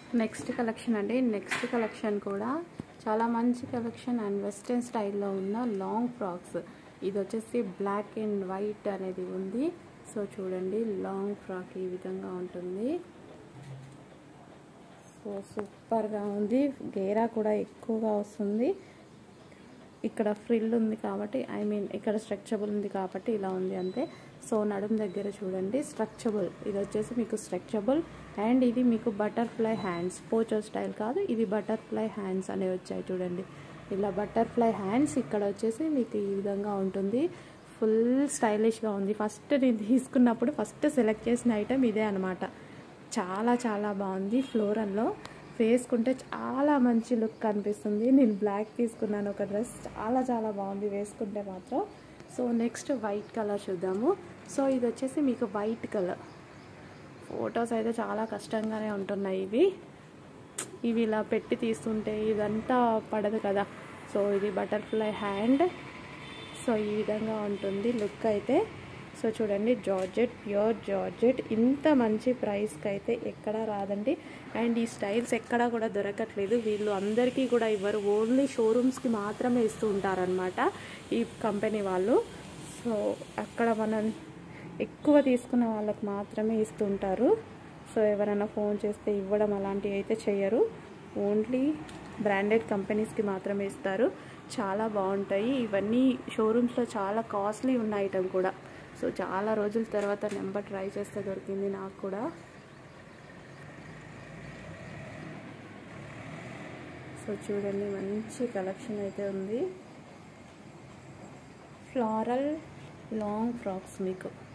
next collection అండి next collection కూడా చాలా మంచి కలెక్షన్ అండ్ వెస్ట్రన్ స్టైల్లో ఉన్న లాంగ్ ఫ్రాక్స్ ఇది వచ్చేసి బ్లాక్ అండ్ వైట్ అనేది ఉంది సో చూడండి లాంగ్ ఫ్రాక్ ఈ విధంగా ఉంటుంది సో సూపర్గా ఉంది గేరా కూడా ఎక్కువగా వస్తుంది ఇక్కడ ఫ్రిల్ ఉంది కాబట్టి ఐ మీన్ ఇక్కడ స్ట్రక్చబుల్ ఉంది కాబట్టి ఇలా ఉంది అంతే సో నడుం దగ్గర చూడండి స్ట్రక్చబుల్ ఇది వచ్చేసి మీకు స్ట్రక్చబుల్ అండ్ ఇది మీకు బటర్ఫ్లై హ్యాండ్స్ పోచో స్టైల్ కాదు ఇది బటర్ఫ్లై హ్యాండ్స్ అనేవి వచ్చాయి చూడండి ఇలా బటర్ఫ్లై హ్యాండ్స్ ఇక్కడ వచ్చేసి మీకు ఈ విధంగా ఉంటుంది ఫుల్ స్టైలిష్గా ఉంది ఫస్ట్ నేను తీసుకున్నప్పుడు ఫస్ట్ సెలెక్ట్ చేసిన ఐటెం ఇదే అనమాట చాలా చాలా బాగుంది ఫ్లోరల్లో వేసుకుంటే చాలా మంచి లుక్ కనిపిస్తుంది నేను బ్లాక్ తీసుకున్నాను ఒక డ్రెస్ చాలా చాలా బాగుంది వేసుకుంటే మాత్రం సో నెక్స్ట్ వైట్ కలర్ చూద్దాము సో ఇది వచ్చేసి మీకు వైట్ కలర్ ఫొటోస్ అయితే చాలా కష్టంగానే ఉంటున్నాయి ఇవి ఇవి ఇలా పెట్టి తీస్తుంటే ఇదంతా పడదు కదా సో ఇది బటర్ఫ్లై హ్యాండ్ సో ఈ విధంగా ఉంటుంది లుక్ అయితే సో చూడండి జార్జెట్ ప్యూర్ జార్జెట్ ఇంత మంచి ప్రైస్కి అయితే ఎక్కడా రాదండి అండ్ ఈ స్టైల్స్ ఎక్కడా కూడా దొరకట్లేదు వీళ్ళు అందరికీ కూడా ఇవ్వరు ఓన్లీ షోరూమ్స్కి మాత్రమే ఇస్తూ ఉంటారనమాట ఈ కంపెనీ వాళ్ళు సో అక్కడ మనం ఎక్కువ తీసుకున్న వాళ్ళకి మాత్రమే ఇస్తుంటారు సో ఎవరైనా ఫోన్ చేస్తే ఇవ్వడం అలాంటివి అయితే చేయరు ఓన్లీ బ్రాండెడ్ కంపెనీస్కి మాత్రమే ఇస్తారు చాలా బాగుంటాయి ఇవన్నీ షోరూమ్స్లో చాలా కాస్ట్లీ ఉన్న ఐటమ్ కూడా సో చాలా రోజుల తర్వాత నెంబర్ ట్రై చేస్తే దొరికింది నాకు కూడా సో చూడండి మంచి కలెక్షన్ అయితే ఉంది ఫ్లారల్ లాంగ్ ఫ్రాక్స్ మీకు